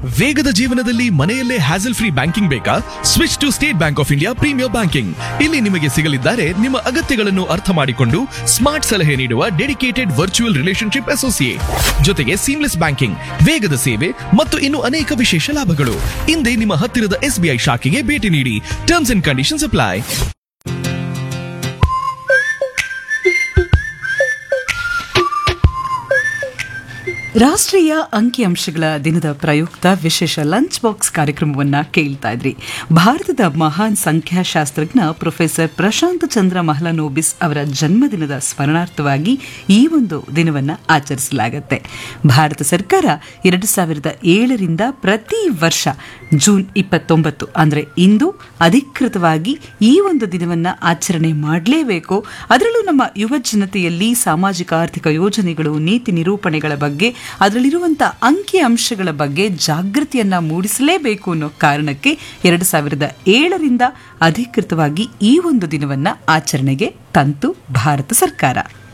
ವೇಗದ ಜೀವನದಲ್ಲಿ ಮನೆಯಲ್ಲೇ ಹ್ಯಾಸಲ್ ಫ್ರೀ ಬ್ಯಾಂಕಿಂಗ್ ಬೇಕಾ switch to State Bank of India premier banking ಇಲ್ಲಿ ನಿಮಗೆ ಸಿಗಲಿದ್ದಾರೆ ನಿಮ್ಮ ಅಗತ್ಯಗಳನ್ನು ಅರ್ಥ ಮಾಡಿಕೊಂಡು ಸ್ಮಾರ್ಟ್ ಸಲಹೆ ನೀಡುವ ಡೆಡಿಕೇಟೆಡ್ ವರ್ಚುವಲ್ ರಿಲೇಶನ್ಶಿಪ್ ಅಸೋಸಿಯೇಟ್ ಜೊತೆಗೆ ಸೀಮ್ಲೆಸ್ ಬ್ಯಾಂಕಿಂಗ್ ವೇಗದ ಸೇವೆ ಮತ್ತು ಇನ್ನು ಅನೇಕ ವಿಶೇಷ ಲಾಭಗಳು ಹಿಂದೆ ನಿಮ್ಮ ಹತ್ತಿರದ ಎಸ್ಬಿಐ ಶಾಖೆಗೆ ಭೇಟಿ ನೀಡಿ ಟರ್ಮ್ಸ್ ಅಂಡ್ ಕಂಡೀಷನ್ಸ್ ಅಪ್ಲೈ ರಾಷ್ಟ್ರೀಯ ಅಂಕಿಅಂಶಗಳ ದಿನದ ಪ್ರಯುಕ್ತ ವಿಶೇಷ ಲಂಚ್ ಬಾಕ್ಸ್ ಕಾರ್ಯಕ್ರಮವನ್ನ ಕೇಳ್ತಾ ಇದ್ರಿ ಭಾರತದ ಮಹಾನ್ ಸಂಖ್ಯಾಶಾಸ್ತ್ರಜ್ಞ ಪ್ರೊಫೆಸರ್ ಪ್ರಶಾಂತ್ ಚಂದ್ರ ಮಹಲನೋಬಿಸ್ ಅವರ ಜನ್ಮದಿನದ ಸ್ಮರಣಾರ್ಥವಾಗಿ ಈ ಒಂದು ದಿನವನ್ನ ಆಚರಿಸಲಾಗುತ್ತೆ ಭಾರತ ಸರ್ಕಾರ ಎರಡು ಸಾವಿರದ ಏಳರಿಂದ ಪ್ರತಿ ವರ್ಷ ಜೂನ್ ಇಪ್ಪತ್ತೊಂಬತ್ತು ಅಂದ್ರೆ ಇಂದು ಅಧಿಕೃತವಾಗಿ ಈ ಒಂದು ದಿನವನ್ನ ಆಚರಣೆ ಮಾಡಲೇಬೇಕು ಅದರಲ್ಲೂ ನಮ್ಮ ಯುವ ಜನತೆಯಲ್ಲಿ ಸಾಮಾಜಿಕ ಆರ್ಥಿಕ ಯೋಜನೆಗಳು ನೀತಿ ನಿರೂಪಣೆಗಳ ಬಗ್ಗೆ ಅದರಲ್ಲಿರುವಂಥ ಅಂಕಿ ಅಂಶಗಳ ಬಗ್ಗೆ ಜಾಗೃತಿಯನ್ನ ಮೂಡಿಸಲೇಬೇಕು ಅನ್ನೋ ಕಾರಣಕ್ಕೆ ಎರಡು ಸಾವಿರದ ಏಳರಿಂದ ಅಧಿಕೃತವಾಗಿ ಈ ಒಂದು ದಿನವನ್ನ ಆಚರಣೆಗೆ ತಂತು ಭಾರತ ಸರ್ಕಾರ